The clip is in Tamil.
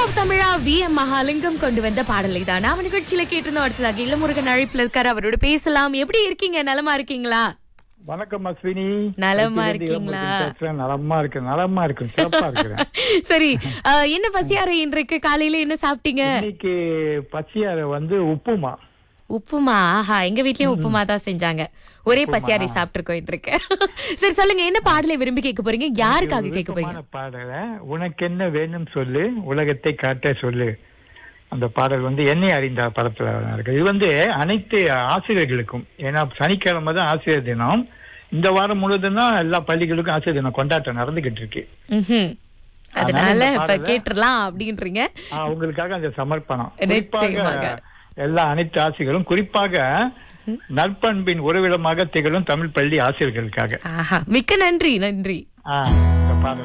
ஆஃப் தமிழா வி எம் மகாலிங்கம் கொண்டு வந்த பாடலை தான் நாம நிகழ்ச்சியில கேட்டிருந்தோம் அடுத்ததாக இளமுருகன் அழைப்புல இருக்காரு அவரோட பேசலாம் எப்படி இருக்கீங்க நலமா இருக்கீங்களா வணக்கம் அஸ்வினி நலமா பத்திரிகை இருக்கீங்களா? இளம்புறத்தில் பேசுறேன். நலமா இருக்கு நலமா இருக்கு சிறப்பா இருக்கிறேன் சரி அஹ், என்ன பசியார இன்றைக்கு காலையில என்ன சாப்பிட்டீங்க இன்னைக்கு பசியார வந்து உப்புமா உப்புமா ஆஹா எங்க வீட்லயும் உப்புமா தான் செஞ்சாங்க ஒரே பசியாரை சாப்பிட்டுருக்கோம் இன்றைக்கு சரி சொல்லுங்க என்ன பாடலை விரும்பி கேட்க போறீங்க யாருக்காக கேட்க போறீங்க விருப்பமான பாடல உனக்கு என்ன வேணும் சொல்லு உலகத்தை காட்ட சொல்லு அந்த பாடல் வந்து என்னை அறிந்த படத்துல இருக்கு இது வந்து அனைத்து ஆசிரியர்களுக்கும் ஏன்னா சனிக்கிழமை தான் ஆசிரியர் தினம் இந்த வாரம் முழுவதும் தான் எல்லா பள்ளிகளுக்கும் ஆசிரியர் தினம் கொண்டாட்டம் நடந்துகிட்டு இருக்கு ம்ஹும். அதனால அதனால இந்த இப்ப பாடலை- கேட்டுறலாம் அப்படின்றீங்க ஆஹ் உங்களுக்காக அந்த சமர்ப்பணம் நிச்சயமாக. குறிப்பாக எல்லா அனைத்து ஆசிரியர்களும் குறிப்பாக நற்பண்பின் உறவிடமாக திகழும் தமிழ் பள்ளி ஆசிரியர்களுக்காக ஆஹா மிக்க நன்றி நன்றி ஆஹ் இந்த பாடல்